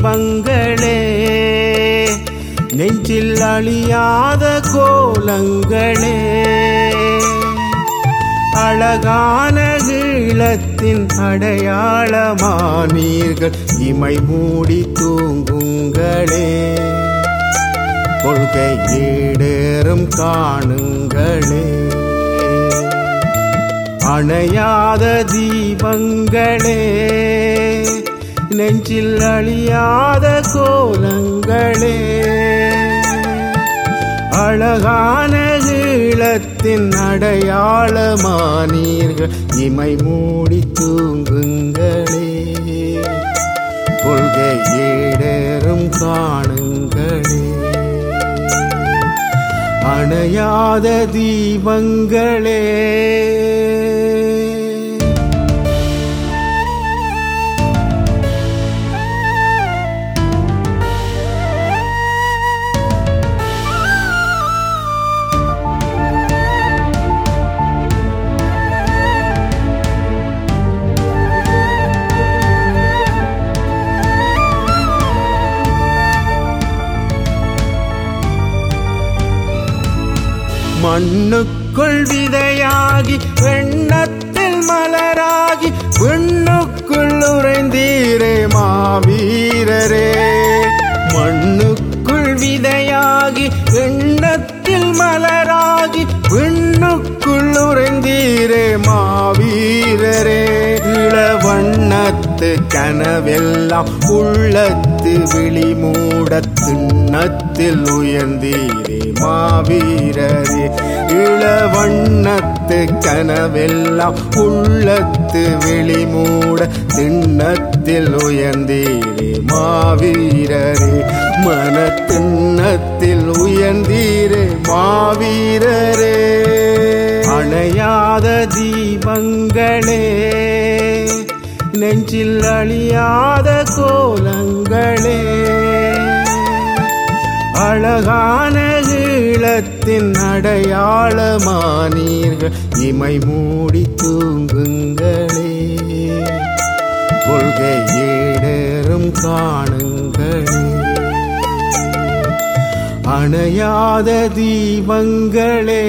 தீபங்களே நெஞ்சில் அழியாத கோலங்களே அழகான ஈழத்தின் அடையாளமானீர்கள் இமை மூடி தூங்குங்களே கொள்கை ஈடேறும் காணுங்களே அணையாத தீபங்களே நெஞ்சில் அழியாத கோலங்களே அழகான ஈழத்தின் அடையாளமானீர்கள் இமை மூடி தூங்குங்களே கொள்கை ஈடேறும் காணுங்களே அணையாத தீபங்களே மண்ணுக்குள் விதையாகி வெண்ணத்தில் மலராகி விண்ணுக்குள் உறைந்தீரே மாவீரரே மண்ணுக்குள் விதையாகி வெண்ணத்தில் மலராகி விண்ணுக்குள் உறைந்தீரே மாவீரரே இளவண்ணத்து கனவெல்லாம் உள்ளத்து விழிமூட திண்ணத்தில் உயர்ந்தீரே மாவீரரே இளவண்ணத்து கனவெல்லாம் உள்ளத்து விழிமூட திண்ணத்தில் உயர்ந்தீரே மாவீரரே மன திண்ணத்தில் உயர்ந்தீரே மாவீரரே அணையாத தீபங்களே நெஞ்சில் அழியாத கோலங்களே அழகான ஈழத்தின் அடையாளமானீர்கள் இமை மூடி தூங்குங்களே கொள்கை ஈடேறும் காணுங்களே அணையாத தீபங்களே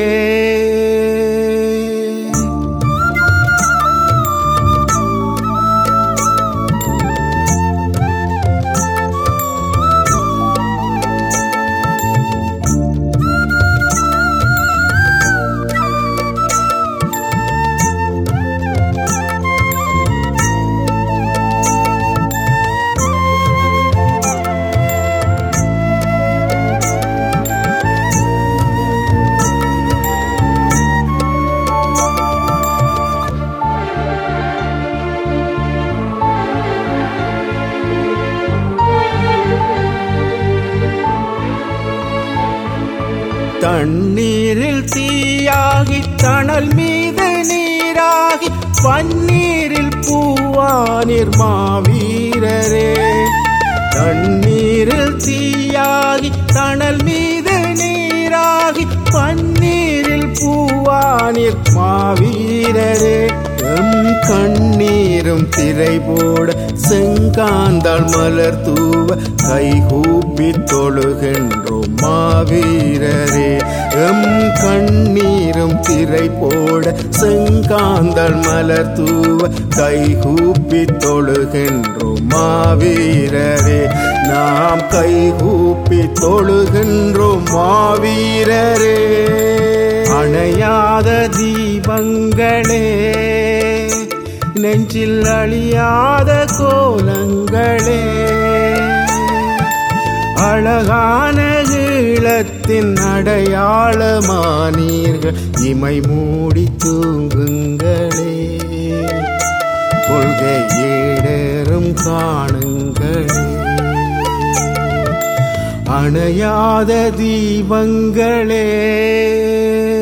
தண்ணீரில் தீயாகி தணல் மீது நீராகி பன்னீரில் பூவானிர் மாவீரரே தண்ணீரில் தீயாகி தணல் மீது நீராகி பன்னீரில் பூவானிர் மாவீரரே எம் கண்ணீரும் திரை போட செங்காந்தாள் மலர் தூவ கைகூப்பி தொழுகின்றோம் மாவீரரே எம் கண்ணீரும் திரை போட செங்காந்தாள் மலர் தூவ கைகூப்பி தொழுகின்றோம் மாவீரரே நாம் கைகூப்பி தொழுகின்றோம் மாவீரரே அணையாத தீபங்களே நெஞ்சில் அழியாத கோலங்களே அழகான ஈழத்தின் அடையாளமானீர்கள் இமை மூடி தூங்குங்களே கொள்கை ஈடேறும் காணுங்களே அணையாத தீபங்களே